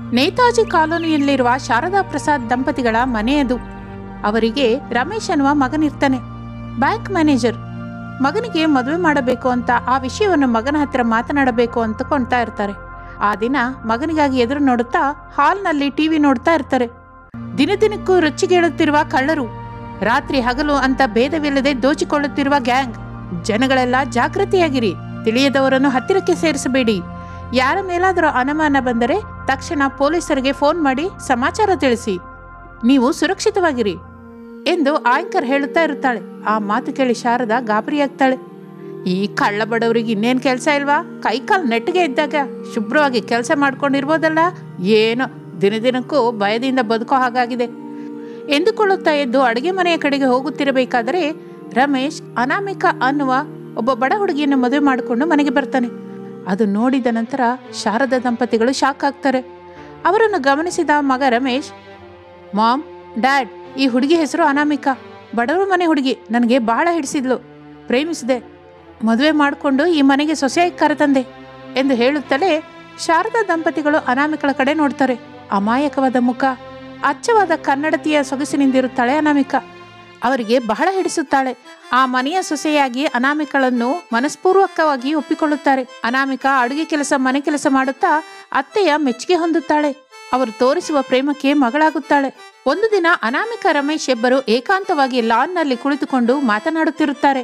ನೇತಾಜಿ ಕಾಲೋನಿಯಲ್ಲಿರುವ ಶಾರದಾ ಪ್ರಸಾದ್ ದಂಪತಿಗಳ ಮನೆಯದು ಅವರಿಗೆ ರಮೇಶ್ ಅನ್ನುವ ಮಗನಿರ್ತಾನೆ ಬ್ಯಾಂಕ್ ಮ್ಯಾನೇಜರ್ ಮಗನಿಗೆ ಮದುವೆ ಮಾಡಬೇಕು ಅಂತ ಆ ವಿಷಯವನ್ನು ಮಗನ ಹತ್ತಿರ ಮಾತನಾಡಬೇಕು ಅಂತಕೊಳ್ತಾ ಇರ್ತಾರೆ ಆ ದಿನ ಮಗನಿಗಾಗಿ ಎದುರು ನೋಡುತ್ತಾ ಹಾಲ್ನಲ್ಲಿ ಟಿವಿ ನೋಡ್ತಾ ಇರ್ತಾರೆ ದಿನ ದಿನಕ್ಕೂ ರೊಚ್ಚಿಗೇಳುತ್ತಿರುವ ಕಳ್ಳರು ರಾತ್ರಿ ಹಗಲು ಅಂತ ಭೇದವಿಲ್ಲದೆ ದೋಚಿಕೊಳ್ಳುತ್ತಿರುವ ಗ್ಯಾಂಗ್ ಜನಗಳೆಲ್ಲ ಜಾಗೃತಿಯಾಗಿರಿ ತಿಳಿಯದವರನ್ನು ಹತ್ತಿರಕ್ಕೆ ಸೇರಿಸಬೇಡಿ ಯಾರ ಮೇಲಾದರೂ ಅನುಮಾನ ಬಂದರೆ ತಕ್ಷಣ ಪೊಲೀಸರಿಗೆ ಫೋನ್ ಮಾಡಿ ಸಮಾಚಾರ ತಿಳಿಸಿ ನೀವು ಸುರಕ್ಷಿತವಾಗಿರಿ ಎಂದು ಆಂಕರ್ ಹೇಳುತ್ತಾ ಇರುತ್ತಾಳೆ ಆ ಮಾತು ಕೇಳಿ ಶಾರದಾ ಗಾಬರಿಯಾಗ್ತಾಳೆ ಈ ಕಳ್ಳ ಬಡವರಿಗೆ ಇನ್ನೇನು ಕೆಲಸ ಇಲ್ವಾ ಕೈಕಾಲು ನೆಟ್ಟಿಗೆ ಇದ್ದಾಗ ಶುಭ್ರವಾಗಿ ಕೆಲಸ ಮಾಡ್ಕೊಂಡಿರ್ಬೋದಲ್ಲ ಏನೋ ದಿನ ದಿನಕ್ಕೂ ಭಯದಿಂದ ಬದುಕೋ ಹಾಗಾಗಿದೆ ಎಂದುಕೊಳ್ಳುತ್ತಾ ಎದ್ದು ಅಡುಗೆ ಮನೆಯ ಕಡೆಗೆ ಹೋಗುತ್ತಿರಬೇಕಾದರೆ ರಮೇಶ್ ಅನಾಮಿಕಾ ಅನ್ನುವ ಒಬ್ಬ ಬಡ ಹುಡುಗಿಯನ್ನು ಮದುವೆ ಮಾಡಿಕೊಂಡು ಮನೆಗೆ ಬರ್ತಾನೆ ಅದು ನೋಡಿದ ನಂತರ ಶಾರದಾ ದಂಪತಿಗಳು ಶಾಕ್ ಆಗ್ತಾರೆ ಅವರನ್ನು ಗಮನಿಸಿದ ಮಗ ರಮೇಶ್ ಮಾಮ್ ಡ್ಯಾಡ್ ಈ ಹುಡುಗಿ ಹೆಸರು ಅನಾಮಿಕಾ ಬಡವರ ಮನೆ ಹುಡುಗಿ ನನಗೆ ಬಹಳ ಹಿಡಿಸಿದ್ಲು ಪ್ರೇಮಿಸಿದೆ ಮದುವೆ ಮಾಡಿಕೊಂಡು ಈ ಮನೆಗೆ ಸೊಸೆಯಾಗಿ ಕರೆತಂದೆ ಎಂದು ಹೇಳುತ್ತಲೇ ಶಾರದಾ ದಂಪತಿಗಳು ಅನಾಮಿಕಳ ಕಡೆ ನೋಡ್ತಾರೆ ಅಮಾಯಕವಾದ ಮುಖ ಅಚ್ಚವಾದ ಕನ್ನಡತಿಯ ಸೊಗಸಿನಿಂದಿರುತ್ತಾಳೆ ಅನಾಮಿಕಾ ಅವರಿಗೆ ಬಹಳ ಹಿಡಿಸುತ್ತಾಳೆ ಆ ಮನೆಯ ಸೊಸೆಯಾಗಿ ಅನಾಮಿಕಳನ್ನು ಮನಸ್ಪೂರ್ವಕವಾಗಿ ಒಪ್ಪಿಕೊಳ್ಳುತ್ತಾರೆ ಅನಾಮಿಕಾ ಅಡುಗೆ ಕೆಲಸ ಮನೆ ಕೆಲಸ ಮಾಡುತ್ತಾ ಅತ್ತೆಯ ಮೆಚ್ಚುಗೆ ಹೊಂದುತ್ತಾಳೆ ಅವರು ತೋರಿಸುವ ಪ್ರೇಮಕ್ಕೆ ಮಗಳಾಗುತ್ತಾಳೆ ಒಂದು ದಿನ ಅನಾಮಿಕಾ ರಮೇಶ್ ಇಬ್ಬರು ಏಕಾಂತವಾಗಿ ಲಾನ್ನಲ್ಲಿ ಕುಳಿತುಕೊಂಡು ಮಾತನಾಡುತ್ತಿರುತ್ತಾರೆ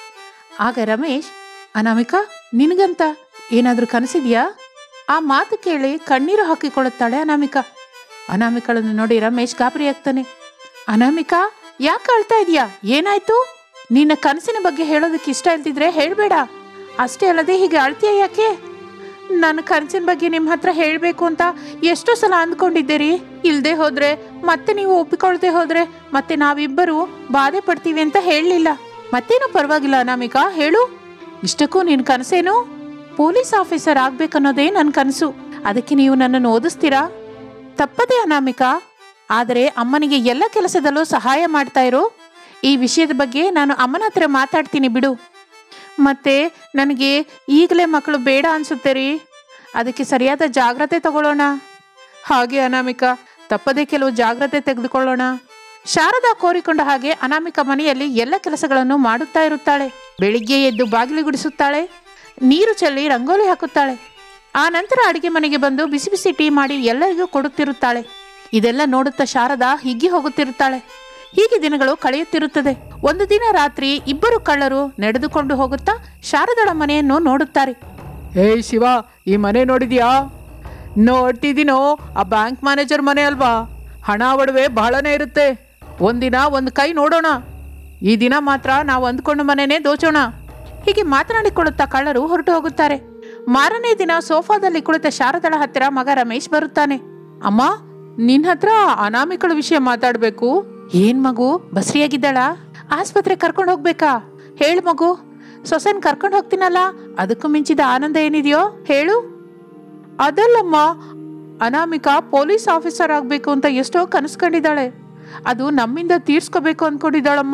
ಆಗ ರಮೇಶ್ ಅನಾಮಿಕಾ ನಿನಗಂತ ಏನಾದರೂ ಕನಸಿದ್ಯಾ ಆ ಮಾತು ಕೇಳಿ ಕಣ್ಣೀರು ಹಾಕಿಕೊಳ್ಳುತ್ತಾಳೆ ಅನಾಮಿಕಾ ಅನಾಮಿಕಳನ್ನು ನೋಡಿ ರಮೇಶ್ ಗಾಬರಿಯಾಗ್ತಾನೆ ಅನಾಮಿಕಾ ಯಾಕೆ ಅಳ್ತಾ ಇದೀಯಾ ಏನಾಯ್ತು ನಿನ್ನ ಕನಸಿನ ಬಗ್ಗೆ ಹೇಳೋದಕ್ಕೆ ಇಷ್ಟ ಇಲ್ದಿದ್ರೆ ಹೇಳ್ಬೇಡ ಅಷ್ಟೇ ಅಲ್ಲದೆ ಹೀಗೆ ಅಳ್ತೀಯ ಯಾಕೆ ನನ್ನ ಕನಸಿನ ಬಗ್ಗೆ ನಿಮ್ಮ ಹತ್ರ ಹೇಳಬೇಕು ಅಂತ ಎಷ್ಟೋ ಸಲ ಅಂದ್ಕೊಂಡಿದ್ದೀರಿ ಇಲ್ಲದೆ ಹೋದ್ರೆ ಮತ್ತೆ ನೀವು ಒಪ್ಪಿಕೊಳ್ಳದೆ ಹೋದ್ರೆ ಮತ್ತೆ ನಾವಿಬ್ಬರು ಬಾಧೆ ಪಡ್ತೀವಿ ಅಂತ ಹೇಳಲಿಲ್ಲ ಮತ್ತೇನು ಪರವಾಗಿಲ್ಲ ಅನಾಮಿಕಾ ಹೇಳು ಇಷ್ಟಕ್ಕೂ ನಿನ್ನ ಕನಸೇನು ಪೊಲೀಸ್ ಆಫೀಸರ್ ಆಗ್ಬೇಕನ್ನೋದೇ ನನ್ನ ಕನಸು ಅದಕ್ಕೆ ನೀವು ನನ್ನನ್ನು ಓದಿಸ್ತೀರಾ ತಪ್ಪದೆ ಅನಾಮಿಕಾ ಆದರೆ ಅಮ್ಮನಿಗೆ ಎಲ್ಲ ಕೆಲಸದಲ್ಲೂ ಸಹಾಯ ಮಾಡ್ತಾ ಇರೋ ಈ ವಿಷಯದ ಬಗ್ಗೆ ನಾನು ಅಮ್ಮನ ಹತ್ರ ಮಾತಾಡ್ತೀನಿ ಬಿಡು ಮತ್ತೆ ನನಗೆ ಈಗಲೇ ಮಕ್ಕಳು ಬೇಡ ಅನ್ಸುತ್ತೆ ರೀ ಅದಕ್ಕೆ ಸರಿಯಾದ ಜಾಗ್ರತೆ ತಗೊಳ್ಳೋಣ ಹಾಗೆ ಅನಾಮಿಕಾ ತಪ್ಪದೇ ಕೆಲವು ಜಾಗ್ರತೆ ತೆಗೆದುಕೊಳ್ಳೋಣ ಶಾರದಾ ಕೋರಿಕೊಂಡ ಹಾಗೆ ಅನಾಮಿಕಾ ಮನೆಯಲ್ಲಿ ಎಲ್ಲ ಕೆಲಸಗಳನ್ನು ಮಾಡುತ್ತಾ ಇರುತ್ತಾಳೆ ಬೆಳಿಗ್ಗೆ ಎದ್ದು ಬಾಗಿಲು ಗುಡಿಸುತ್ತಾಳೆ ನೀರು ಚೆಲ್ಲಿ ರಂಗೋಲಿ ಹಾಕುತ್ತಾಳೆ ಆ ನಂತರ ಅಡಿಗೆ ಮನೆಗೆ ಬಂದು ಬಿಸಿ ಬಿಸಿ ಟೀ ಮಾಡಿ ಎಲ್ಲರಿಗೂ ಕೊಡುತ್ತಿರುತ್ತಾಳೆ ಇದೆಲ್ಲ ನೋಡುತ್ತಾ ಶಾರದಾ ಹಿಗ್ಗಿ ಹೋಗುತ್ತಿರುತ್ತಾಳೆ ಹೀಗೆ ದಿನಗಳು ಕಳೆಯುತ್ತಿರುತ್ತದೆ ಒಂದು ದಿನ ರಾತ್ರಿ ಇಬ್ಬರು ಕಳ್ಳರು ನಡೆದುಕೊಂಡು ಹೋಗುತ್ತಾ ಶಾರದಳ ಮನೆಯನ್ನು ನೋಡುತ್ತಾರೆ ಏಯ್ ಶಿವ ಈ ಮನೆ ನೋಡಿದ್ಯಾ ನೋಡ್ತಿದ್ದೀನೋ ಆ ಬ್ಯಾಂಕ್ ಮ್ಯಾನೇಜರ್ ಮನೆ ಅಲ್ವಾ ಹಣ ಒಡವೆ ಬಹಳನೇ ಇರುತ್ತೆ ಒಂದಿನ ಒಂದು ಕೈ ನೋಡೋಣ ಈ ದಿನ ಮಾತ್ರ ನಾವು ಅಂದ್ಕೊಂಡು ಮನೆನೇ ದೋಚೋಣ ಹೀಗೆ ಮಾತನಾಡಿಕೊಳ್ಳುತ್ತಾ ಕಳ್ಳರು ಹೊರಟು ಹೋಗುತ್ತಾರೆ ಮಾರನೇ ದಿನ ಸೋಫಾದಲ್ಲಿ ಕುಳಿತ ಶಾರದಳ ಹತ್ತಿರ ಮಗ ರಮೇಶ್ ಬರುತ್ತಾನೆ ಅಮ್ಮ ನಿನ್ ಹತ್ರ ಅನಾಮಿಕಳ ವಿಷಯ ಮಾತಾಡ್ಬೇಕು ಏನ್ ಮಗು ಬಸ್ರಿಯಾಗಿದ್ದಾಳ ಆಸ್ಪತ್ರೆ ಕರ್ಕೊಂಡು ಹೋಗ್ಬೇಕಾ ಹೇಳು ಮಗು ಸೊಸೆನ್ ಕರ್ಕೊಂಡು ಹೋಗ್ತೀನಲ್ಲ ಅದಕ್ಕೂ ಮಿಂಚಿದ ಆನಂದ ಏನಿದೆಯೋ ಹೇಳು ಅದಲ್ಲಮ್ಮ ಅನಾಮಿಕಾ ಪೊಲೀಸ್ ಆಫೀಸರ್ ಆಗಬೇಕು ಅಂತ ಎಷ್ಟೋ ಕನಸು ಕಂಡಿದ್ದಾಳೆ ಅದು ನಮ್ಮಿಂದ ತೀರ್ಸ್ಕೋಬೇಕು ಅಂದ್ಕೊಂಡಿದ್ದಾಳಮ್ಮ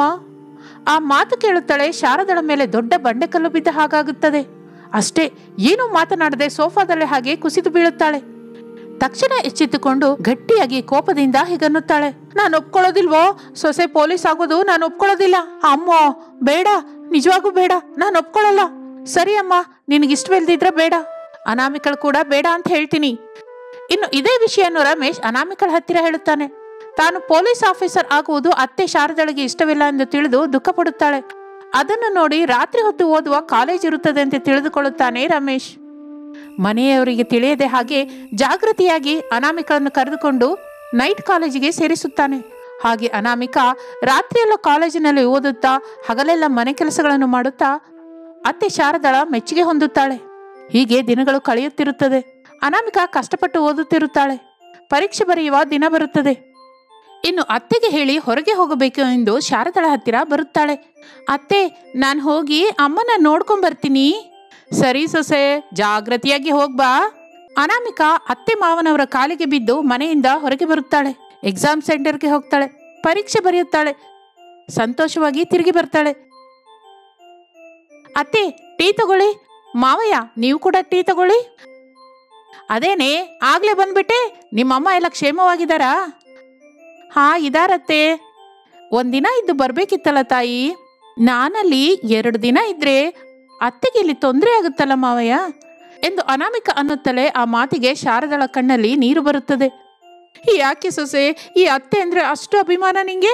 ಆ ಮಾತು ಕೇಳುತ್ತಾಳೆ ಶಾರದಳ ಮೇಲೆ ದೊಡ್ಡ ಬಂಡೆಕಲ್ಲು ಬಿದ್ದ ಹಾಗಾಗುತ್ತದೆ ಅಷ್ಟೇ ಏನೂ ಮಾತನಾಡದೆ ಸೋಫಾದಲ್ಲೇ ಹಾಗೆ ಕುಸಿದು ಬೀಳುತ್ತಾಳೆ ತಕ್ಷಣ ಎಚ್ಚೆತ್ತುಕೊಂಡು ಗಟ್ಟಿಯಾಗಿ ಕೋಪದಿಂದ ಹೀಗನ್ನುತ್ತಾಳೆ ನಾನು ಒಪ್ಕೊಳ್ಳೋದಿಲ್ವೋ ಸೊಸೆ ಪೊಲೀಸ್ ಆಗೋದು ನಾನು ಒಪ್ಕೊಳ್ಳೋದಿಲ್ಲ ಅಮ್ಮೋ ಬೇಡ ನಿಜವಾಗೂ ಬೇಡ ನಾನು ಒಪ್ಕೊಳ್ಳಲ್ಲ ಸರಿ ಅಮ್ಮ ನಿನಗಿಷ್ಟವಿಲ್ದಿದ್ರೆ ಬೇಡ ಅನಾಮಿಕಳು ಕೂಡ ಬೇಡ ಅಂತ ಹೇಳ್ತೀನಿ ಇನ್ನು ಇದೇ ವಿಷಯವನ್ನು ರಮೇಶ್ ಅನಾಮಿಕಳ ಹತ್ತಿರ ಹೇಳುತ್ತಾನೆ ತಾನು ಪೊಲೀಸ್ ಆಫೀಸರ್ ಆಗುವುದು ಅತ್ತೆ ಶಾರದಳಿಗೆ ಇಷ್ಟವಿಲ್ಲ ಎಂದು ತಿಳಿದು ದುಃಖ ಪಡುತ್ತಾಳೆ ಅದನ್ನು ನೋಡಿ ರಾತ್ರಿ ಹೊತ್ತು ಓದುವ ಕಾಲೇಜ್ ಇರುತ್ತದೆ ಅಂತ ತಿಳಿದುಕೊಳ್ಳುತ್ತಾನೆ ರಮೇಶ್ ಮನೆಯವರಿಗೆ ತಿಳಿಯದೆ ಹಾಗೆ ಜಾಗೃತಿಯಾಗಿ ಅನಾಮಿಕಳನ್ನು ಕರೆದುಕೊಂಡು ನೈಟ್ ಕಾಲೇಜಿಗೆ ಸೇರಿಸುತ್ತಾನೆ ಹಾಗೆ ಅನಾಮಿಕಾ ರಾತ್ರಿಯೆಲ್ಲ ಕಾಲೇಜಿನಲ್ಲಿ ಓದುತ್ತಾ ಹಗಲೆಲ್ಲ ಮನೆ ಕೆಲಸಗಳನ್ನು ಮಾಡುತ್ತಾ ಅತ್ತೆ ಶಾರದಳ ಮೆಚ್ಚುಗೆ ಹೊಂದುತ್ತಾಳೆ ಹೀಗೆ ದಿನಗಳು ಕಳೆಯುತ್ತಿರುತ್ತದೆ ಅನಾಮಿಕಾ ಕಷ್ಟಪಟ್ಟು ಓದುತ್ತಿರುತ್ತಾಳೆ ಪರೀಕ್ಷೆ ಬರೆಯುವ ದಿನ ಬರುತ್ತದೆ ಇನ್ನು ಅತ್ತೆಗೆ ಹೇಳಿ ಹೊರಗೆ ಹೋಗಬೇಕು ಎಂದು ಶಾರದಳ ಹತ್ತಿರ ಬರುತ್ತಾಳೆ ಅತ್ತೆ ನಾನು ಹೋಗಿ ಅಮ್ಮನ ನೋಡ್ಕೊಂಡ್ ಬರ್ತೀನಿ ಸರಿ ಸೊಸೆ ಜಾಗ್ರತೆಯಾಗಿ ಹೋಗ್ಬಾ ಅನಾಮಿಕಾ ಅತ್ತೆ ಮಾವನವರ ಕಾಲಿಗೆ ಬಿದ್ದು ಮನೆಯಿಂದ ಹೊರಗೆ ಬರುತ್ತಾಳೆ ಎಕ್ಸಾಮ್ ಸೆಂಟರ್ಗೆ ಹೋಗ್ತಾಳೆ ಪರೀಕ್ಷೆ ಬರೆಯುತ್ತಾಳೆ ಸಂತೋಷವಾಗಿ ತಿರುಗಿ ಬರ್ತಾಳೆ ಅತ್ತೆ ಟೀ ತಗೊಳ್ಳಿ ಮಾವಯ್ಯ ನೀವು ಕೂಡ ಟೀ ತಗೊಳ್ಳಿ ಅದೇನೆ ಆಗ್ಲೇ ಬಂದ್ಬಿಟ್ಟೆ ನಿಮ್ಮಮ್ಮ ಎಲ್ಲ ಕ್ಷೇಮವಾಗಿದ್ದಾರಾ ಹಾ ಇದಾರತ್ತೆ ಒಂದಿನ ಇದ್ದು ಬರ್ಬೇಕಿತ್ತಲ್ಲ ತಾಯಿ ನಾನಲ್ಲಿ ಎರಡು ದಿನ ಇದ್ರೆ ಅತ್ತೆಗೆ ಇಲ್ಲಿ ತೊಂದರೆ ಆಗುತ್ತಲ್ಲ ಮಾವಯ್ಯ ಎಂದು ಅನಾಮಿಕ ಅನ್ನುತ್ತಲೇ ಆ ಮಾತಿಗೆ ಶಾರದಳ ಕಣ್ಣಲ್ಲಿ ನೀರು ಬರುತ್ತದೆ ಯಾಕೆ ಸೊಸೆ ಈ ಅತ್ತೆ ಅಂದ್ರೆ ಅಷ್ಟು ಅಭಿಮಾನ ನಿಂಗೆ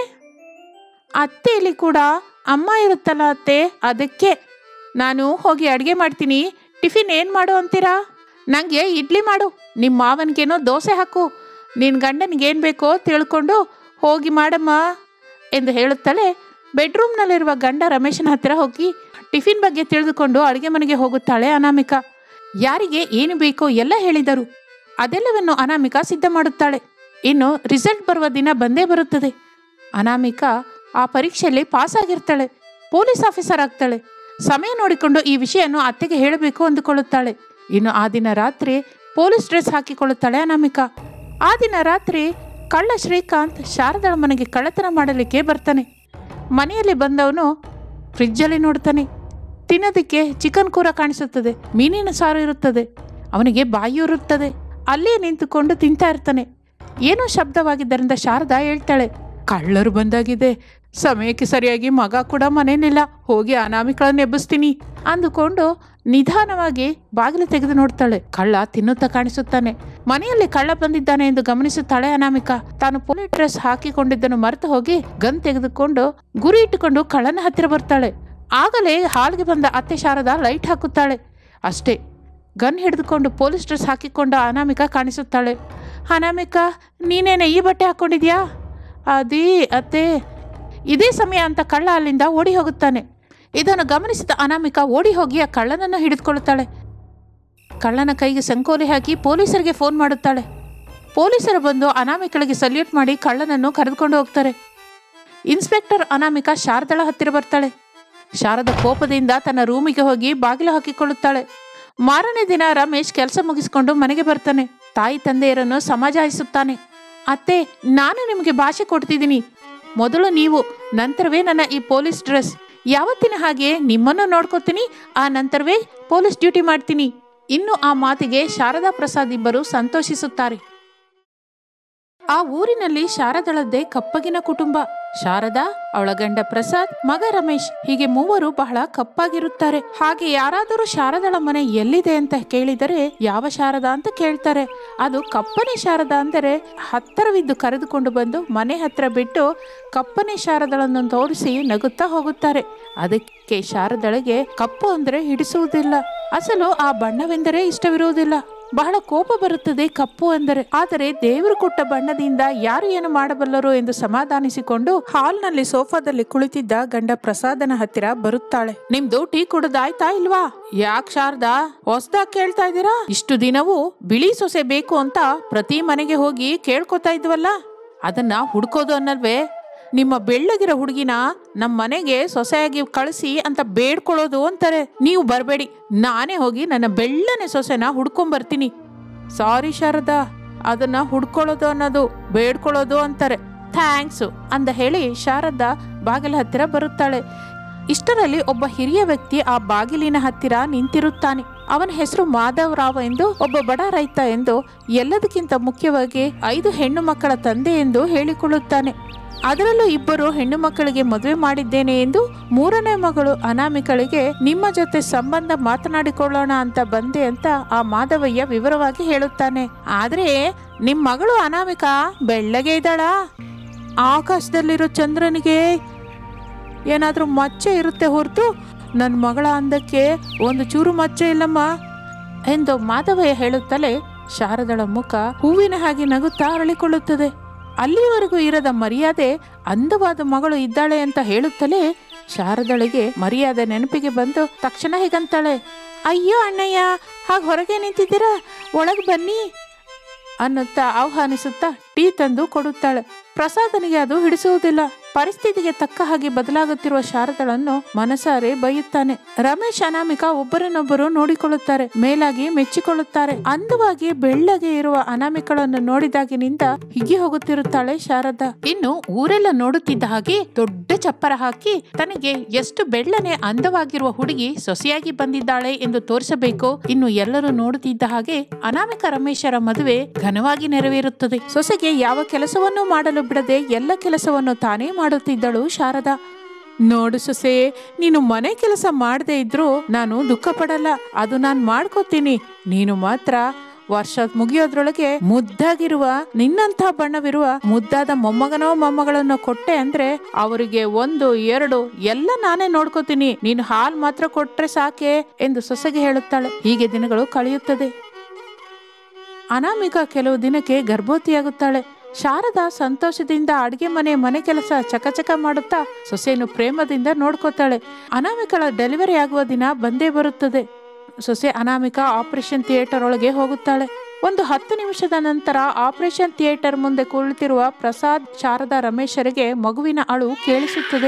ಅತ್ತೆಯಲ್ಲಿ ಕೂಡ ಅಮ್ಮ ಇರುತ್ತಲ್ಲ ಅತ್ತೆ ಅದಕ್ಕೆ ನಾನು ಹೋಗಿ ಅಡುಗೆ ಮಾಡ್ತೀನಿ ಟಿಫಿನ್ ಏನು ಮಾಡು ಅಂತೀರಾ ನನಗೆ ಇಡ್ಲಿ ಮಾಡು ನಿಮ್ಮ ಮಾವನಿಗೇನೋ ದೋಸೆ ಹಾಕು ನಿನ್ನ ಗಂಡನಿಗೆ ಏನು ಬೇಕೋ ತಿಳ್ಕೊಂಡು ಹೋಗಿ ಮಾಡಮ್ಮ ಎಂದು ಹೇಳುತ್ತಲೇ ಬೆಡ್ರೂಮ್ನಲ್ಲಿರುವ ಗಂಡ ರಮೇಶನ ಹತ್ತಿರ ಹೋಗಿ ಟಿಫಿನ್ ಬಗ್ಗೆ ತಿಳಿದುಕೊಂಡು ಅಡುಗೆ ಮನೆಗೆ ಹೋಗುತ್ತಾಳೆ ಅನಾಮಿಕಾ ಯಾರಿಗೆ ಏನು ಬೇಕೋ ಎಲ್ಲ ಹೇಳಿದರು ಅದೆಲ್ಲವನ್ನು ಅನಾಮಿಕಾ ಸಿದ್ಧ ಮಾಡುತ್ತಾಳೆ ಇನ್ನು ರಿಸಲ್ಟ್ ಬರುವ ದಿನ ಬಂದೇ ಬರುತ್ತದೆ ಅನಾಮಿಕಾ ಆ ಪರೀಕ್ಷೆಯಲ್ಲಿ ಪಾಸ್ ಆಗಿರ್ತಾಳೆ ಪೊಲೀಸ್ ಆಫೀಸರ್ ಆಗ್ತಾಳೆ ಸಮಯ ನೋಡಿಕೊಂಡು ಈ ವಿಷಯವನ್ನು ಅತ್ತೆಗೆ ಹೇಳಬೇಕು ಅಂದುಕೊಳ್ಳುತ್ತಾಳೆ ಇನ್ನು ಆ ದಿನ ರಾತ್ರಿ ಪೊಲೀಸ್ ಡ್ರೆಸ್ ಹಾಕಿಕೊಳ್ಳುತ್ತಾಳೆ ಅನಾಮಿಕಾ ಆ ದಿನ ರಾತ್ರಿ ಕಳ್ಳ ಶ್ರೀಕಾಂತ್ ಶಾರದಳ ಮನೆಗೆ ಕಳ್ಳತನ ಮಾಡಲಿಕ್ಕೆ ಬರ್ತಾನೆ ಮನೆಯಲ್ಲಿ ಬಂದವನು ಫ್ರಿಜ್ಜಲ್ಲಿ ನೋಡ್ತಾನೆ ತಿನ್ನೋದಕ್ಕೆ ಚಿಕನ್ ಕೂರ ಕಾಣಿಸುತ್ತದೆ ಮೀನಿನ ಸಾರು ಇರುತ್ತದೆ ಅವನಿಗೆ ಬಾಯಿ ಇರುತ್ತದೆ ಅಲ್ಲೇ ನಿಂತುಕೊಂಡು ತಿಂತಾ ಇರ್ತಾನೆ ಏನೋ ಶಬ್ದವಾಗಿದ್ದರಿಂದ ಶಾರದಾ ಹೇಳ್ತಾಳೆ ಕಳ್ಳರು ಬಂದಾಗಿದೆ ಸಮಯಕ್ಕೆ ಸರಿಯಾಗಿ ಮಗ ಕೂಡ ಮನೇಲಿಲ್ಲ ಹೋಗಿ ಅನಾಮಿಕಳನ್ನ ಎಬ್ಬಿಸ್ತೀನಿ ಅಂದುಕೊಂಡು ನಿಧಾನವಾಗಿ ಬಾಗಿಲು ತೆಗೆದು ನೋಡ್ತಾಳೆ ಕಳ್ಳ ತಿನ್ನುತ್ತಾ ಕಾಣಿಸುತ್ತಾನೆ ಮನೆಯಲ್ಲಿ ಕಳ್ಳ ಬಂದಿದ್ದಾನೆ ಎಂದು ಗಮನಿಸುತ್ತಾಳೆ ಅನಾಮಿಕಾ ತಾನು ಪೊಲೀಸ್ ಡ್ರೆಸ್ ಹಾಕಿಕೊಂಡಿದ್ದನ್ನು ಮರೆತು ಹೋಗಿ ಗನ್ ತೆಗೆದುಕೊಂಡು ಗುರಿ ಇಟ್ಟುಕೊಂಡು ಕಳ್ಳನ ಹತ್ತಿರ ಬರ್ತಾಳೆ ಆಗಲೇ ಹಾಲ್ಗೆ ಬಂದ ಅತ್ತೆ ಶಾರದಾ ಲೈಟ್ ಹಾಕುತ್ತಾಳೆ ಅಷ್ಟೇ ಗನ್ ಹಿಡಿದುಕೊಂಡು ಪೊಲೀಸ್ ಡ್ರೆಸ್ ಹಾಕಿಕೊಂಡ ಅನಾಮಿಕಾ ಕಾಣಿಸುತ್ತಾಳೆ ಅನಾಮಿಕಾ ನೀನೇನೆ ಈ ಬಟ್ಟೆ ಹಾಕ್ಕೊಂಡಿದ್ಯಾ ಅದೇ ಅತ್ತೆ ಇದೇ ಸಮಯ ಅಂತ ಕಳ್ಳ ಅಲ್ಲಿಂದ ಓಡಿ ಹೋಗುತ್ತಾನೆ ಇದನ್ನು ಗಮನಿಸಿದ ಅನಾಮಿಕಾ ಓಡಿ ಹೋಗಿ ಆ ಕಳ್ಳನನ್ನು ಹಿಡಿದುಕೊಳ್ಳುತ್ತಾಳೆ ಕಳ್ಳನ ಕೈಗೆ ಸಂಕೋಲೆ ಹಾಕಿ ಪೊಲೀಸರಿಗೆ ಫೋನ್ ಮಾಡುತ್ತಾಳೆ ಪೊಲೀಸರು ಬಂದು ಅನಾಮಿಕಳಿಗೆ ಸಲ್ಯೂಟ್ ಮಾಡಿ ಕಳ್ಳನನ್ನು ಕರೆದುಕೊಂಡು ಹೋಗ್ತಾರೆ ಇನ್ಸ್ಪೆಕ್ಟರ್ ಅನಾಮಿಕಾ ಶಾರದಳ ಹತ್ತಿರ ಬರ್ತಾಳೆ ಶಾರದ ಕೋಪದಿಂದ ತನ್ನ ರೂಮಿಗೆ ಹೋಗಿ ಬಾಗಿಲು ಹಾಕಿಕೊಳ್ಳುತ್ತಾಳೆ ಮಾರನೇ ದಿನ ರಮೇಶ್ ಕೆಲಸ ಮುಗಿಸಿಕೊಂಡು ಮನೆಗೆ ಬರ್ತಾನೆ ತಾಯಿ ತಂದೆಯರನ್ನು ಸಮಾಜಾಯಿಸುತ್ತಾನೆ ಅತ್ತೆ ನಾನು ನಿಮಗೆ ಭಾಷೆ ಕೊಡ್ತಿದ್ದೀನಿ ಮೊದಲು ನೀವು ನಂತರವೇ ನನ್ನ ಈ ಪೊಲೀಸ್ ಡ್ರೆಸ್ ಯಾವತ್ತಿನ ಹಾಗೆ ನಿಮ್ಮನ್ನು ನೋಡ್ಕೋತೀನಿ ಆ ನಂತರವೇ ಪೊಲೀಸ್ ಡ್ಯೂಟಿ ಮಾಡ್ತೀನಿ ಇನ್ನು ಆ ಮಾತಿಗೆ ಶಾರದಾ ಪ್ರಸಾದ್ ಇಬ್ಬರು ಸಂತೋಷಿಸುತ್ತಾರೆ ಆ ಊರಿನಲ್ಲಿ ಶಾರದಳದ್ದೇ ಕಪ್ಪಗಿನ ಕುಟುಂಬ ಶಾರದಾ ಅವಳ ಗಂಡ ಪ್ರಸಾದ್ ಮಗ ರಮೇಶ್ ಹೀಗೆ ಮೂವರು ಬಹಳ ಕಪ್ಪಾಗಿರುತ್ತಾರೆ ಹಾಗೆ ಯಾರಾದರೂ ಶಾರದಳ ಮನೆ ಎಲ್ಲಿದೆ ಅಂತ ಕೇಳಿದರೆ ಯಾವ ಶಾರದಾ ಅಂತ ಕೇಳ್ತಾರೆ ಅದು ಕಪ್ಪನೆ ಶಾರದಾ ಅಂದರೆ ಹತ್ತರವಿದ್ದು ಕರೆದುಕೊಂಡು ಬಂದು ಮನೆ ಹತ್ರ ಬಿಟ್ಟು ಕಪ್ಪನೆ ಶಾರದಳನ್ನು ತೋರಿಸಿ ನಗುತ್ತಾ ಹೋಗುತ್ತಾರೆ ಅದಕ್ಕೆ ಶಾರದಳಿಗೆ ಕಪ್ಪು ಅಂದರೆ ಹಿಡಿಸುವುದಿಲ್ಲ ಅಸಲು ಆ ಬಣ್ಣವೆಂದರೆ ಇಷ್ಟವಿರುವುದಿಲ್ಲ ಬಹಳ ಕೋಪ ಬರುತ್ತದೆ ಕಪ್ಪು ಅಂದರೆ ಆದರೆ ದೇವರು ಕೊಟ್ಟ ಬಣ್ಣದಿಂದ ಯಾರು ಏನು ಮಾಡಬಲ್ಲರು ಎಂದು ಸಮಾಧಾನಿಸಿಕೊಂಡು ಹಾಲ್ನಲ್ಲಿ ಸೋಫಾದಲ್ಲಿ ಕುಳಿತಿದ್ದ ಗಂಡ ಪ್ರಸಾದನ ಹತ್ತಿರ ಬರುತ್ತಾಳೆ ನಿಮ್ದು ಟೀ ಕುಡ್ದಾಯ್ತಾ ಇಲ್ವಾ ಯಾಕ್ ಶಾರದಾ ಹೊಸ್ದಾಗ್ ಕೇಳ್ತಾ ಇದ್ದೀರಾ ಇಷ್ಟು ದಿನವೂ ಬಿಳಿ ಸೊಸೆ ಬೇಕು ಅಂತ ಪ್ರತಿ ಮನೆಗೆ ಹೋಗಿ ಕೇಳ್ಕೊತಾ ಇದ್ವಲ್ಲ ಅದನ್ನ ಹುಡ್ಕೋದು ಅನ್ನಲ್ವೇ ನಿಮ್ಮ ಬೆಳ್ಳಗಿರೋ ಹುಡುಗಿನ ನಮ್ಮ ಮನೆಗೆ ಸೊಸೆಯಾಗಿ ಕಳಿಸಿ ಅಂತ ಬೇಡ್ಕೊಳ್ಳೋದು ಅಂತಾರೆ ನೀವು ಬರಬೇಡಿ ನಾನೇ ಹೋಗಿ ನನ್ನ ಬೆಳ್ಳನೆ ಸೊಸೆನ ಹುಡ್ಕೊಂಬರ್ತೀನಿ ಸಾರಿ ಶಾರದಾ ಅದನ್ನ ಹುಡ್ಕೊಳ್ಳೋದು ಅನ್ನೋದು ಬೇಡ್ಕೊಳ್ಳೋದು ಅಂತಾರೆ ಥ್ಯಾಂಕ್ಸು ಅಂದ ಹೇಳಿ ಶಾರದಾ ಬಾಗಿಲ ಹತ್ತಿರ ಬರುತ್ತಾಳೆ ಇಷ್ಟರಲ್ಲಿ ಒಬ್ಬ ಹಿರಿಯ ವ್ಯಕ್ತಿ ಆ ಬಾಗಿಲಿನ ಹತ್ತಿರ ನಿಂತಿರುತ್ತಾನೆ ಅವನ ಹೆಸರು ಮಾಧವ್ ರಾವ್ ಎಂದು ಒಬ್ಬ ಬಡ ರೈತ ಎಂದು ಎಲ್ಲದಕ್ಕಿಂತ ಮುಖ್ಯವಾಗಿ ಐದು ಹೆಣ್ಣು ಮಕ್ಕಳ ತಂದೆ ಎಂದು ಹೇಳಿಕೊಳ್ಳುತ್ತಾನೆ ಅದರಲ್ಲೂ ಇಬ್ಬರು ಹೆಣ್ಣು ಮಕ್ಕಳಿಗೆ ಮದುವೆ ಮಾಡಿದ್ದೇನೆ ಎಂದು ಮೂರನೇ ಮಗಳು ಅನಾಮಿಕಳಿಗೆ ನಿಮ್ಮ ಜೊತೆ ಸಂಬಂಧ ಮಾತನಾಡಿಕೊಳ್ಳೋಣ ಅಂತ ಬಂದೆ ಅಂತ ಆ ಮಾಧವಯ್ಯ ವಿವರವಾಗಿ ಹೇಳುತ್ತಾನೆ ಆದ್ರೆ ನಿಮ್ ಮಗಳು ಅನಾಮಿಕಾ ಬೆಳ್ಳಗೆ ಇದ್ದಾಳಾ ಆಕಾಶದಲ್ಲಿರೋ ಚಂದ್ರನಿಗೆ ಏನಾದ್ರೂ ಮಚ್ಚೆ ಇರುತ್ತೆ ಹೊರತು ನನ್ನ ಮಗಳ ಅಂದಕ್ಕೆ ಒಂದು ಚೂರು ಮಚ್ಚೆ ಇಲ್ಲಮ್ಮ ಎಂದು ಮಾಧವಯ್ಯ ಹೇಳುತ್ತಲೇ ಶಾರದಳ ಮುಖ ಹೂವಿನ ಹಾಗೆ ನಗುತ್ತಾ ಅರಳಿಕೊಳ್ಳುತ್ತದೆ ಅಲ್ಲಿಯವರೆಗೂ ಇರದ ಮರ್ಯಾದೆ ಅಂದವಾದ ಮಗಳು ಇದ್ದಾಳೆ ಅಂತ ಹೇಳುತ್ತಲೇ ಶಾರದಳಿಗೆ ಮರ್ಯಾದೆ ನೆನಪಿಗೆ ಬಂದು ತಕ್ಷಣ ಹೀಗಂತಾಳೆ ಅಯ್ಯೋ ಅಣ್ಣಯ್ಯ ಹಾಗೆ ಹೊರಗೆ ನಿಂತಿದ್ದೀರಾ ಒಳಗೆ ಬನ್ನಿ ಅನ್ನುತ್ತಾ ಆಹ್ವಾನಿಸುತ್ತಾ ಟೀ ತಂದು ಕೊಡುತ್ತಾಳೆ ಪ್ರಸಾದನಿಗೆ ಅದು ಹಿಡಿಸುವುದಿಲ್ಲ ಪರಿಸ್ಥಿತಿಗೆ ತಕ್ಕ ಹಾಗೆ ಬದಲಾಗುತ್ತಿರುವ ಶಾರದಳನ್ನು ಮನಸಾರೆ ಬೈಯುತ್ತಾನೆ ರಮೇಶ್ ಅನಾಮಿಕಾ ಒಬ್ಬರನ್ನೊಬ್ಬರು ನೋಡಿಕೊಳ್ಳುತ್ತಾರೆ ಮೇಲಾಗಿ ಮೆಚ್ಚಿಕೊಳ್ಳುತ್ತಾರೆ ಅಂದವಾಗಿ ಬೆಳ್ಳಗೆ ಇರುವ ಅನಾಮಿಕಳನ್ನು ನೋಡಿದಾಗಿನಿಂದ ಹಿಗ್ಗಿ ಹೋಗುತ್ತಿರುತ್ತಾಳೆ ಶಾರದಾ ಇನ್ನು ಊರೆಲ್ಲ ನೋಡುತ್ತಿದ್ದ ಹಾಗೆ ದೊಡ್ಡ ಚಪ್ಪರ ಹಾಕಿ ತನಗೆ ಎಷ್ಟು ಬೆಳ್ಳನೆ ಅಂದವಾಗಿರುವ ಹುಡುಗಿ ಸೊಸೆಯಾಗಿ ಬಂದಿದ್ದಾಳೆ ಎಂದು ತೋರಿಸಬೇಕು ಇನ್ನು ಎಲ್ಲರೂ ನೋಡುತ್ತಿದ್ದ ಹಾಗೆ ಅನಾಮಿಕ ರಮೇಶರ ಮದುವೆ ಘನವಾಗಿ ನೆರವೇರುತ್ತದೆ ಸೊಸೆಗೆ ಯಾವ ಕೆಲಸವನ್ನು ಮಾಡಲು ಬಿಡದೆ ಎಲ್ಲ ಕೆಲಸವನ್ನು ತಾನೇ ಮಾಡುತ್ತಿದ್ದಳು ಶಾರದಾ ನೋಡು ಸೊಸೆ ನೀನು ಮನೆ ಕೆಲಸ ಮಾಡದೇ ಇದ್ರೂ ನಾನು ದುಃಖ ಪಡಲ್ಲ ಅದು ನಾನು ಮಾಡ್ಕೋತೀನಿ ನೀನು ಮಾತ್ರ ವರ್ಷ ಮುಗಿಯೋದ್ರೊಳಗೆ ಮುದ್ದಾಗಿರುವ ನಿನ್ನಂಥ ಬಣ್ಣವಿರುವ ಮುದ್ದಾದ ಮೊಮ್ಮಗನೋ ಮೊಮ್ಮಗಳನ್ನೋ ಕೊಟ್ಟೆ ಅಂದ್ರೆ ಅವರಿಗೆ ಒಂದು ಎರಡು ಎಲ್ಲ ನಾನೇ ನೋಡ್ಕೋತೀನಿ ನೀನು ಹಾಲ್ ಮಾತ್ರ ಕೊಟ್ರೆ ಸಾಕೆ ಎಂದು ಸೊಸೆಗೆ ಹೇಳುತ್ತಾಳೆ ಹೀಗೆ ದಿನಗಳು ಕಳೆಯುತ್ತದೆ ಅನಾಮಿಕ ಕೆಲವು ದಿನಕ್ಕೆ ಗರ್ಭವತಿಯಾಗುತ್ತಾಳೆ ಶಾರದಾ ಸಂತೋಷದಿಂದ ಅಡಿಗೆ ಮನೆ ಮನೆ ಕೆಲಸ ಚಕಚಕ ಮಾಡುತ್ತಾ ಸೊಸೆಯನ್ನು ಪ್ರೇಮದಿಂದ ನೋಡ್ಕೋತಾಳೆ ಅನಾಮಿಕಳ ಡೆಲಿವರಿ ಆಗುವ ದಿನ ಬಂದೇ ಬರುತ್ತದೆ ಸೊಸೆ ಅನಾಮಿಕ ಆಪರೇಷನ್ ಥಿಯೇಟರ್ ಒಳಗೆ ಹೋಗುತ್ತಾಳೆ ಒಂದು ಹತ್ತು ನಿಮಿಷದ ನಂತರ ಆಪರೇಷನ್ ಥಿಯೇಟರ್ ಮುಂದೆ ಕುಳಿತಿರುವ ಪ್ರಸಾದ್ ಶಾರದಾ ರಮೇಶರಿಗೆ ಮಗುವಿನ ಅಳು ಕೇಳಿಸುತ್ತದೆ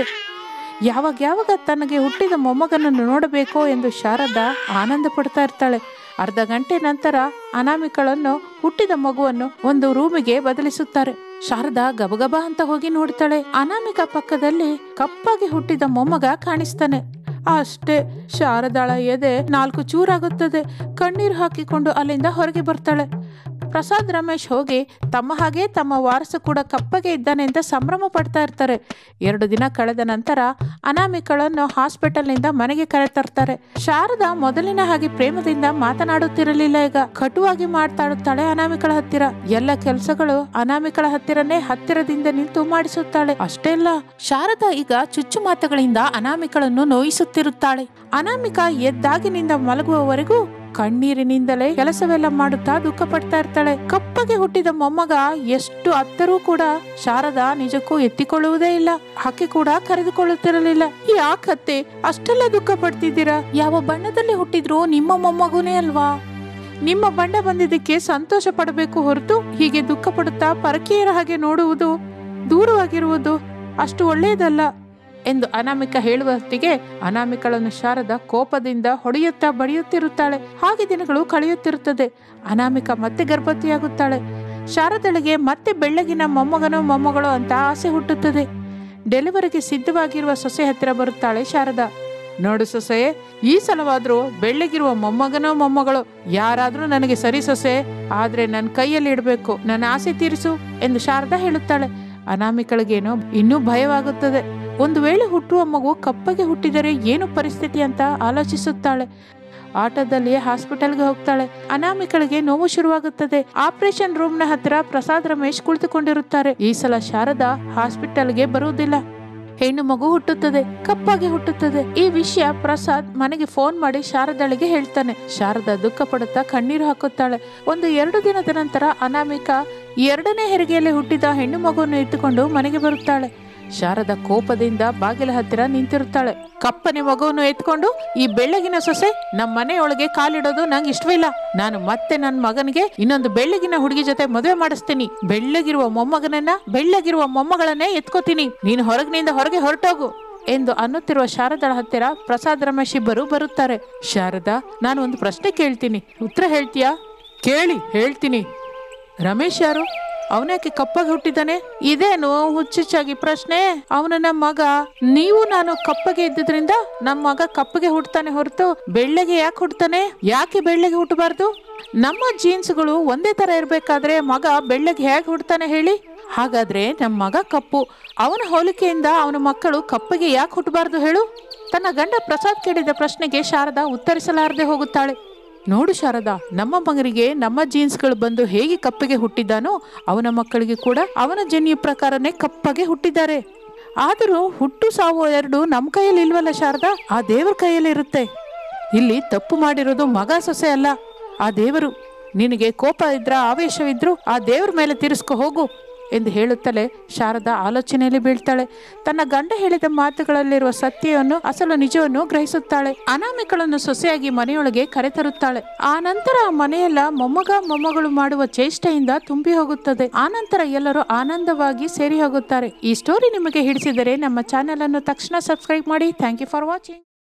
ಯಾವಾಗ ಯಾವಾಗ ತನಗೆ ಹುಟ್ಟಿದ ಮೊಮ್ಮಗನನ್ನು ನೋಡಬೇಕೋ ಎಂದು ಶಾರದಾ ಆನಂದ ಪಡ್ತಾ ಇರ್ತಾಳೆ ಅರ್ಧ ಗಂಟೆ ನಂತರ ಅನಾಮಿಕಳನ್ನು ಹುಟ್ಟಿದ ಮಗುವನ್ನು ಒಂದು ರೂಮಿಗೆ ಬದಲಿಸುತ್ತಾರೆ ಶಾರದಾ ಗಬಗಬ ಅಂತ ಹೋಗಿ ನೋಡ್ತಾಳೆ ಅನಾಮಿಕ ಪಕ್ಕದಲ್ಲಿ ಕಪ್ಪಾಗಿ ಹುಟ್ಟಿದ ಮೊಮ್ಮಗ ಕಾಣಿಸ್ತಾನೆ ಅಷ್ಟೇ ಶಾರದಾಳ ಎದೆ ನಾಲ್ಕು ಚೂರಾಗುತ್ತದೆ ಕಣ್ಣೀರು ಹಾಕಿಕೊಂಡು ಅಲ್ಲಿಂದ ಹೊರಗೆ ಬರ್ತಾಳೆ ಪ್ರಸಾದ್ ರಮೇಶ್ ಹೋಗಿ ತಮ್ಮ ಹಾಗೆ ತಮ್ಮ ವಾರಸ ಕೂಡ ಕಪ್ಪಗೆ ಇದ್ದಾನೆ ಅಂತ ಸಂಭ್ರಮ ಪಡ್ತಾ ಇರ್ತಾರೆ ಎರಡು ದಿನ ಕಳೆದ ನಂತರ ಅನಾಮಿಕಳನ್ನು ಹಾಸ್ಪಿಟಲ್ನಿಂದ ಮನೆಗೆ ಕರೆತರ್ತಾರೆ ಶಾರದಾ ಮೊದಲಿನ ಹಾಗೆ ಪ್ರೇಮದಿಂದ ಮಾತನಾಡುತ್ತಿರಲಿಲ್ಲ ಈಗ ಕಟುವಾಗಿ ಮಾತಾಡುತ್ತಾಳೆ ಅನಾಮಿಕಳ ಹತ್ತಿರ ಎಲ್ಲ ಕೆಲಸಗಳು ಅನಾಮಿಕಳ ಹತ್ತಿರನೇ ಹತ್ತಿರದಿಂದ ನಿಂತು ಮಾಡಿಸುತ್ತಾಳೆ ಅಷ್ಟೇ ಅಲ್ಲ ಶಾರದಾ ಈಗ ಚುಚ್ಚು ಮಾತುಗಳಿಂದ ಅನಾಮಿಕಳನ್ನು ನೋಯಿಸುತ್ತಿರುತ್ತಾಳೆ ಅನಾಮಿಕ ಎದ್ದಾಗಿನಿಂದ ಮಲಗುವವರೆಗೂ ಕಣ್ಣೀರಿನಿಂದಲೇ ಕೆಲಸವೆಲ್ಲ ಮಾಡುತ್ತಾ ದುಃಖ ಪಡ್ತಾ ಇರ್ತಾಳೆ ಕಪ್ಪಗೆ ಹುಟ್ಟಿದ ಮೊಮ್ಮಗ ಎಷ್ಟು ಅತ್ತರೂ ಕೂಡ ಶಾರದಾ ನಿಜಕ್ಕೂ ಎತ್ತಿಕೊಳ್ಳುವುದೇ ಇಲ್ಲ ಆಕೆ ಕೂಡ ಕರೆದುಕೊಳ್ಳುತ್ತಿರಲಿಲ್ಲ ಯಾಕತ್ತೆ ಅಷ್ಟೆಲ್ಲ ದುಃಖ ಪಡ್ತಿದ್ದೀರಾ ಯಾವ ಬಣ್ಣದಲ್ಲಿ ಹುಟ್ಟಿದ್ರು ನಿಮ್ಮ ಮೊಮ್ಮಗುನೇ ಅಲ್ವಾ ನಿಮ್ಮ ಬಣ್ಣ ಬಂದಿದ್ದಕ್ಕೆ ಸಂತೋಷ ಪಡಬೇಕು ಹೊರತು ಹೀಗೆ ದುಃಖ ಪಡುತ್ತಾ ಪರಕೀಯರ ಹಾಗೆ ನೋಡುವುದು ದೂರವಾಗಿರುವುದು ಅಷ್ಟು ಒಳ್ಳೆಯದಲ್ಲ ಎಂದು ಅನಾಮಿಕ ಹೇಳುವ ಹೊತ್ತಿಗೆ ಅನಾಮಿಕಳನ್ನು ಶಾರದ ಕೋಪದಿಂದ ಹೊಡೆಯುತ್ತಾ ಬಡಿಯುತ್ತಿರುತ್ತಾಳೆ ಹಾಗೆ ದಿನಗಳು ಕಳೆಯುತ್ತಿರುತ್ತದೆ ಅನಾಮಿಕ ಮತ್ತೆ ಗರ್ಭವತಿಯಾಗುತ್ತಾಳೆ ಶಾರದಳಿಗೆ ಮತ್ತೆ ಬೆಳ್ಳಗಿನ ಮೊಮ್ಮಗನೋ ಮೊಮ್ಮಗಳು ಅಂತ ಆಸೆ ಹುಟ್ಟುತ್ತದೆ ಡೆಲಿವರಿಗೆ ಸಿದ್ಧವಾಗಿರುವ ಸೊಸೆ ಹತ್ತಿರ ಬರುತ್ತಾಳೆ ಶಾರದಾ ನೋಡು ಸೊಸೆ ಈ ಸಲವಾದ್ರೂ ಬೆಳ್ಳಗಿರುವ ಮೊಮ್ಮಗನೋ ಮೊಮ್ಮಗಳು ಯಾರಾದ್ರೂ ನನಗೆ ಸರಿ ಸೊಸೆ ಆದ್ರೆ ನನ್ನ ಕೈಯಲ್ಲಿ ಇಡಬೇಕು ನನ್ನ ಆಸೆ ತೀರಿಸು ಎಂದು ಶಾರದಾ ಹೇಳುತ್ತಾಳೆ ಅನಾಮಿಕಳಿಗೇನೋ ಇನ್ನೂ ಭಯವಾಗುತ್ತದೆ ಒಂದು ವೇಳೆ ಹುಟ್ಟುವ ಮಗು ಕಪ್ಪಗೆ ಹುಟ್ಟಿದರೆ ಏನು ಪರಿಸ್ಥಿತಿ ಅಂತ ಆಲೋಚಿಸುತ್ತಾಳೆ ಆಟೋದಲ್ಲಿಯೇ ಹಾಸ್ಪಿಟಲ್ಗೆ ಹೋಗ್ತಾಳೆ ಅನಾಮಿಕಳಿಗೆ ನೋವು ಶುರುವಾಗುತ್ತದೆ ಆಪರೇಷನ್ ರೂಮ್ನ ಹತ್ತಿರ ಪ್ರಸಾದ್ ರಮೇಶ್ ಕುಳಿತುಕೊಂಡಿರುತ್ತಾರೆ ಈ ಸಲ ಶಾರದಾ ಹಾಸ್ಪಿಟಲ್ಗೆ ಬರುವುದಿಲ್ಲ ಹೆಣ್ಣು ಮಗು ಹುಟ್ಟುತ್ತದೆ ಕಪ್ಪಾಗಿ ಹುಟ್ಟುತ್ತದೆ ಈ ವಿಷಯ ಪ್ರಸಾದ್ ಮನೆಗೆ ಫೋನ್ ಮಾಡಿ ಶಾರದಾಳಿಗೆ ಹೇಳ್ತಾನೆ ಶಾರದಾ ದುಃಖ ಪಡುತ್ತಾ ಕಣ್ಣೀರು ಹಾಕುತ್ತಾಳೆ ಒಂದು ಎರಡು ದಿನದ ನಂತರ ಅನಾಮಿಕ ಎರಡನೇ ಹೆರಿಗೆಯಲ್ಲಿ ಹುಟ್ಟಿದ ಹೆಣ್ಣು ಮಗುವನ್ನು ಇಟ್ಟುಕೊಂಡು ಮನೆಗೆ ಬರುತ್ತಾಳೆ ಶಾರದಾ ಕೋಪದಿಂದ ಬಾಗಿಲ ಹತ್ತಿರ ನಿಂತಿರುತ್ತಾಳೆ ಕಪ್ಪನೆ ಮಗುವನ್ನು ಎತ್ಕೊಂಡು ಈ ಬೆಳ್ಳಗಿನ ಸೊಸೆ ನಮ್ಮ ಮನೆಯೊಳಗೆ ಕಾಲಿಡೋದು ನಂಗೆ ಇಷ್ಟವಿಲ್ಲ ನಾನು ಮತ್ತೆ ನನ್ನ ಮಗನಿಗೆ ಇನ್ನೊಂದು ಬೆಳ್ಳಗಿನ ಹುಡುಗಿ ಜೊತೆ ಮದುವೆ ಮಾಡಿಸ್ತೀನಿ ಬೆಳ್ಳಗಿರುವ ಮೊಮ್ಮಗನನ್ನ ಬೆಳ್ಳಗಿರುವ ಮೊಮ್ಮಗಳನ್ನೇ ಎತ್ಕೋತೀನಿ ನೀನು ಹೊರಗಿನಿಂದ ಹೊರಗೆ ಹೊರಟೋಗು ಎಂದು ಅನ್ನುತ್ತಿರುವ ಶಾರದಾಳ ಹತ್ತಿರ ಪ್ರಸಾದ್ ರಮೇಶ್ ಇಬ್ಬರು ಬರುತ್ತಾರೆ ಶಾರದಾ ನಾನು ಒಂದು ಪ್ರಶ್ನೆ ಕೇಳ್ತೀನಿ ಉತ್ತರ ಹೇಳ್ತೀಯಾ ಕೇಳಿ ಹೇಳ್ತೀನಿ ರಮೇಶ್ ಯಾರು ಅವನ್ಯಾಕೆ ಕಪ್ಪಗೆ ಹುಟ್ಟಿದ್ದಾನೆ ಇದೇನು ಹುಚ್ಚುಚ್ಚಾಗಿ ಪ್ರಶ್ನೆ ಅವನ ನಮ್ಮ ಮಗ ನೀವು ನಾನು ಕಪ್ಪಗೆ ಇದ್ದಿದ್ರಿಂದ ನಮ್ಮ ಮಗ ಕಪ್ಪಗೆ ಹುಟ್ಟತಾನೆ ಹೊರತು ಬೆಳ್ಳಗೆ ಯಾಕೆ ಹುಟ್ಟತಾನೆ ಯಾಕೆ ಬೆಳ್ಳಗೆ ಹುಟ್ಟಬಾರ್ದು ನಮ್ಮ ಜೀನ್ಸ್ಗಳು ಒಂದೇ ತರ ಇರ್ಬೇಕಾದ್ರೆ ಮಗ ಬೆಳ್ಳಗೆ ಹೇಗೆ ಹುಟ್ಟತಾನೆ ಹೇಳಿ ಹಾಗಾದ್ರೆ ನಮ್ಮ ಮಗ ಕಪ್ಪು ಅವನ ಹೋಲಿಕೆಯಿಂದ ಅವನ ಮಕ್ಕಳು ಕಪ್ಪಗೆ ಯಾಕೆ ಹುಟ್ಟಬಾರ್ದು ಹೇಳು ತನ್ನ ಗಂಡ ಪ್ರಸಾದ್ ಕೇಳಿದ ಪ್ರಶ್ನೆಗೆ ಶಾರದಾ ಉತ್ತರಿಸಲಾರದೆ ಹೋಗುತ್ತಾಳೆ ನೋಡು ಶಾರದಾ ನಮ್ಮ ಮಗನಿಗೆ ನಮ್ಮ ಜೀನ್ಸ್ಗಳು ಬಂದು ಹೇಗೆ ಕಪ್ಪಗೆ ಹುಟ್ಟಿದ್ದಾನೋ ಅವನ ಮಕ್ಕಳಿಗೆ ಕೂಡ ಅವನ ಜನ್ಯ ಪ್ರಕಾರನೇ ಕಪ್ಪಗೆ ಹುಟ್ಟಿದ್ದಾರೆ ಆದರೂ ಹುಟ್ಟು ಸಾವು ಎರಡು ನಮ್ಮ ಕೈಯಲ್ಲಿ ಇಲ್ವಲ್ಲ ಶಾರದಾ ಆ ದೇವರ ಕೈಯಲ್ಲಿ ಇರುತ್ತೆ ಇಲ್ಲಿ ತಪ್ಪು ಮಾಡಿರೋದು ಮಗ ಸೊಸೆ ಅಲ್ಲ ಆ ದೇವರು ನಿನಗೆ ಕೋಪ ಇದ್ರ ಆವೇಶವಿದ್ರು ಆ ದೇವ್ರ ಮೇಲೆ ತೀರಿಸ್ಕೊ ಹೋಗು ಎಂದು ಹೇಳುತ್ತಲೇ ಶಾರದಾ ಆಲೋಚನೆಯಲ್ಲಿ ಬೀಳ್ತಾಳೆ ತನ್ನ ಗಂಡ ಹೇಳಿದ ಮಾತುಗಳಲ್ಲಿರುವ ಸತ್ಯವನ್ನು ಅಸಲು ನಿಜವನ್ನು ಗ್ರಹಿಸುತ್ತಾಳೆ ಅನಾಮಿಕಳನ್ನು ಸೊಸೆಯಾಗಿ ಮನೆಯೊಳಗೆ ಕರೆತರುತ್ತಾಳೆ ಆ ನಂತರ ಆ ಮನೆಯೆಲ್ಲ ಮೊಮ್ಮಗ ಮೊಮ್ಮಗಳು ಮಾಡುವ ಚೇಷ್ಟೆಯಿಂದ ತುಂಬಿ ಹೋಗುತ್ತದೆ ಆನಂತರ ಎಲ್ಲರೂ ಆನಂದವಾಗಿ ಸೇರಿ ಹೋಗುತ್ತಾರೆ ಈ ಸ್ಟೋರಿ ನಿಮಗೆ ಹಿಡಿಸಿದರೆ ನಮ್ಮ ಚಾನೆಲ್ ಅನ್ನು ತಕ್ಷಣ ಸಬ್ಸ್ಕ್ರೈಬ್ ಮಾಡಿ ಥ್ಯಾಂಕ್ ಯು ಫಾರ್ ವಾಚಿಂಗ್